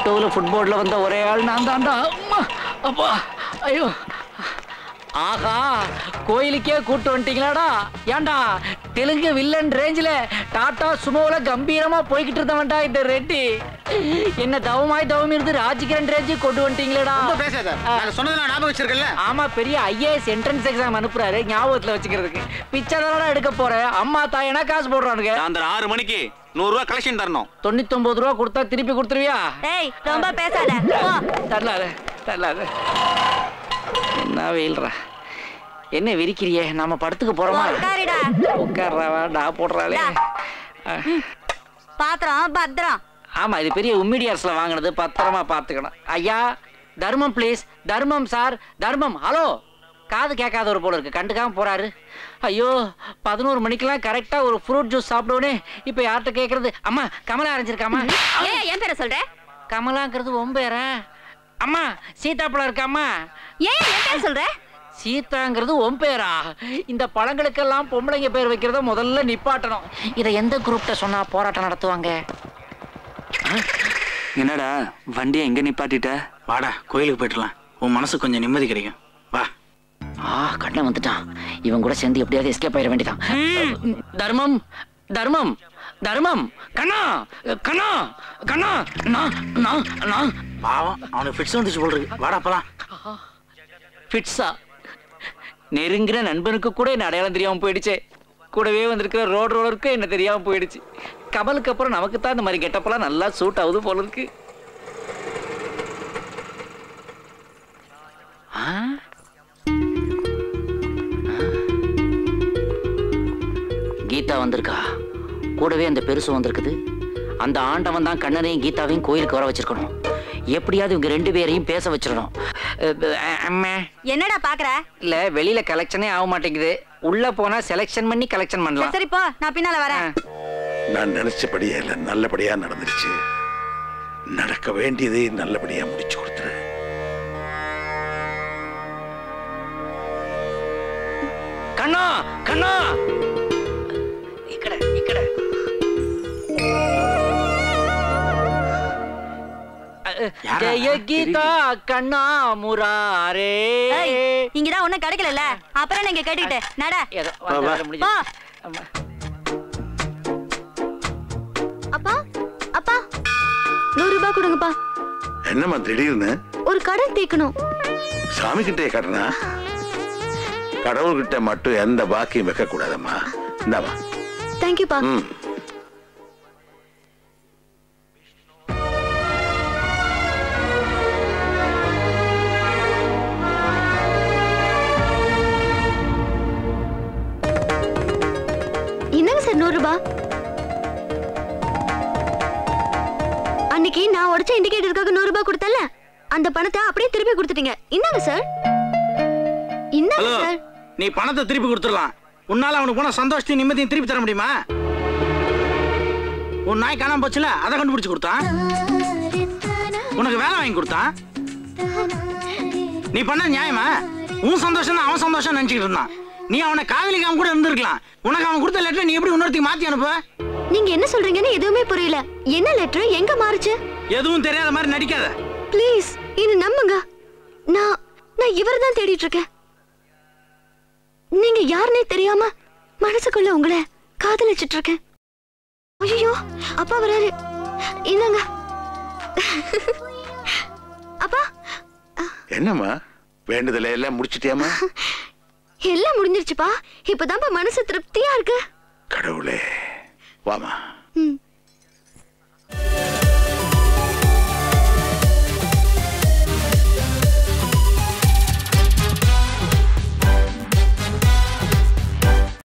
டூவில் ஃபுட்பாலில் வந்த ஒரே ஆள் நான் தான்டா அம்மா அப்பா ஐயோ ஆஹா கோயிலுக்கே கூட்டு வந்துட்டீங்களாடா ஏன்டா தெலுங்கு வில்லன் ரேஞ்சில் டாடா சுமோவில் கம்பீரமா போய்கிட்டு இருந்தவன்டா இந்த ரெட்டி என்ன தவமாய் தவம் இருந்து ராஜகிரண் ரேஞ்சு கொண்டு வந்துட்டீங்களேடா ரொம்ப பேசாத நாங்க சொன்னதெல்லாம் ஞாபகம் வச்சிருக்கல ஆமா பெரிய ஐஏஎஸ் என்ட்ரன்ஸ் எக்ஸாம் அனுப்புறாரு ஞாபகத்துல வச்சுக்கிறதுக்கு பிச்சை தானடா எடுக்க போறேன் அம்மா தாயனா காசு போடுறானுங்க சாயந்தரம் ஆறு மணிக்கு நூறு ரூபா கலெக்ஷன் தரணும் தொண்ணூத்தொன்பது ரூபா கொடுத்தா திருப்பி கொடுத்துருவியா ஏய் ரொம்ப பேசாத போ தரலாத தரலாத என்ன வெயில்ரா என்ன விரிக்கிறியே நாம படத்துக்கு போறோமா உட்காருடா உட்கார்றாவா டா போடுறாளே அஹ், பாத்திரம் பத்திரம் ஆமா இது பெரிய உம்மிடியார்ஸ்ல வாங்கினது பத்திரமா பாத்துக்கணும் ஐயா தர்மம் ப்ளீஸ் தர்மம் சார் தர்மம் ஹலோ காது கேட்காத ஒரு போல இருக்கு கண்டுக்காம போறாரு ஐயோ பதினோரு மணிக்கெல்லாம் கரெக்டா ஒரு ஃப்ரூட் ஜூஸ் சாப்பிடுவோனே இப்போ யார்கிட்ட கேட்கறது அம்மா கமலா அரைஞ்சிருக்காமா ஏன் என் பேரை சொல்ற கமலாங்கிறது ஒம்பேரா அம்மா சீதாப்பழம் இருக்காம்மா ஏன் என் பேரை சொல்ற சீதாங்கிறது உன் பேரா இந்த பழங்களுக்கெல்லாம் பொம்பளைங்க பேர் வைக்கிறத முதல்ல நிப்பாட்டணும் இதை எந்த குரூப்ட சொன்னா போராட்டம் நடத்துவாங்க என்னடா வண்டியை எங்க நிப்பாட்டிட்ட வாடா கோயிலுக்கு போயிட்டுலாம் உன் மனசு கொஞ்சம் நிம்மதி கிடைக்கும் வா ஆ கண்ணன் வந்துட்டான் இவன் கூட சேர்ந்து எப்படியாவது எஸ்கேப் ஆயிட வேண்டியதான் தர்மம் தர்மம் தர்மம் கண்ணா கண்ணா கண்ணா நான் நான் நான் பாவம் அவனுக்கு ஃபிட்ஸ் வந்துச்சு போல் இருக்கு வாடா போலாம் ஃபிட்ஸா நெருங்கின நண்பனுக்கு கூட என்ன அடையாளம் தெரியாம போயிடுச்சே கூடவே வந்திருக்கிற ரோடு ரோலருக்கு என்ன தெரியாம போயிடுச்சு கமலுக்கு அப்புறம் நமக்கு தான் இந்த மாதிரி கெட்டப்பெல்லாம் நல்லா சூட் ஆகுது போல இருக்கு ஆ? ஆ? கீதா வந்திருக்கா கூடவே அந்த பெருசு வந்திருக்குது அந்த ஆண்டவன் தான் கண்ணனையும் கீதாவையும் கோயிலுக்கு வர வச்சிருக்கணும் எப்படியாவது இவங்க ரெண்டு பேரையும் பேச வச்சிடணும் அஹ் அம்மா என்னடா பாக்குற இல்ல வெளியில கலெக்ஷனே ஆக மாட்டேங்குது உள்ள போனா செலெக்ஷன் பண்ணி கலெக்ஷன் சரி, பண்ணலாம் சரி போ நான் பின்னால வரேன் நான் நினைச்சபடியே இல்ல நல்லபடியா நடந்துருச்சு நடக்க வேண்டியதை நல்லபடியா முடிச்சு கொடுத்துரு கண்ணா கண்ணா இக்கட இக்கட அஹ், யாரா? ஜெய கீதா கண்ணா முராரே ஏய், இங்கதான் ஒண்ணும் கிடைக்கல அப்புறம் நீங்க கேட்டுக்கிட்டு நட ஏதோ வந்த வேலை முடிஞ்சு. போ. ஆமா. அப்பா அப்பா நூறு ரூபாய் கொடுங்கப்பா என்னம்மா திடீர்னு ஒரு கடன் தீக்கணும் சாமி கிட்டே கடனா கடவுள்கிட்ட மட்டும் எந்த பாக்கியும் வைக்க கூடாதம்மா இந்தாம்மா தேங்க்யூப்பா ம் என்னங்க சார் நூறு ரூபாய் அன்னைக்கு நான் உடைச்ச இண்டிகேட்டருக்காக நூறு ரூபாய் கொடுத்தல அந்த பணத்தை அப்படியே திருப்பி கொடுத்துட்டீங்க இந்தாங்க சார் இந்தாங்க ஹலோ சார் நீ பணத்தை திருப்பி கொடுத்துடலாம் உன்னால அவனுக்கு போன சந்தோஷத்தையும் நிம்மதியும் திருப்பி தர முடியுமா உன் நாய் காணாம போச்சுல அதை கண்டுபிடிச்சு கொடுத்தான் உனக்கு வேலை வாங்கி கொடுத்தான் நீ பண்ண நியாயமா உன் சந்தோஷம் தான் அவன் சந்தோஷம் நினைச்சுக்கிட்டு இருந்தான் நீ அவனை காதலிக்காம கூட இருந்திருக்கலாம் உனக்கு அவன் கொடுத்த லெட்டர் நீ எப்படி இன்னொருத்தையும் மாத்தி அனுப்புவ நீங்க என்ன சொல்றீங்கன்னு எதுவுமே புரியல என்ன லெட்டர் எங்க மாறுச்சு எதுவும் தெரியாத மாதிரி நடிக்காத ப்ளீஸ் என்ன நம்புங்க நான் நான் இவரை தான் தேடிட்டு இருக்கேன் நீங்க யாருன்னே தெரியாம மனசுக்குள்ள உங்களை காதலிச்சிட்டு இருக்கேன் ஐயோ அப்பா வராரு என்னங்க அப்பா என்னம்மா வேண்டுதலை எல்லாம் முடிச்சிட்டியாமா எல்லாம் முடிஞ்சிருச்சுப்பா இப்பதான்ப்பா மனசு திருப்தியா இருக்கு கடவுளே வாமா ம்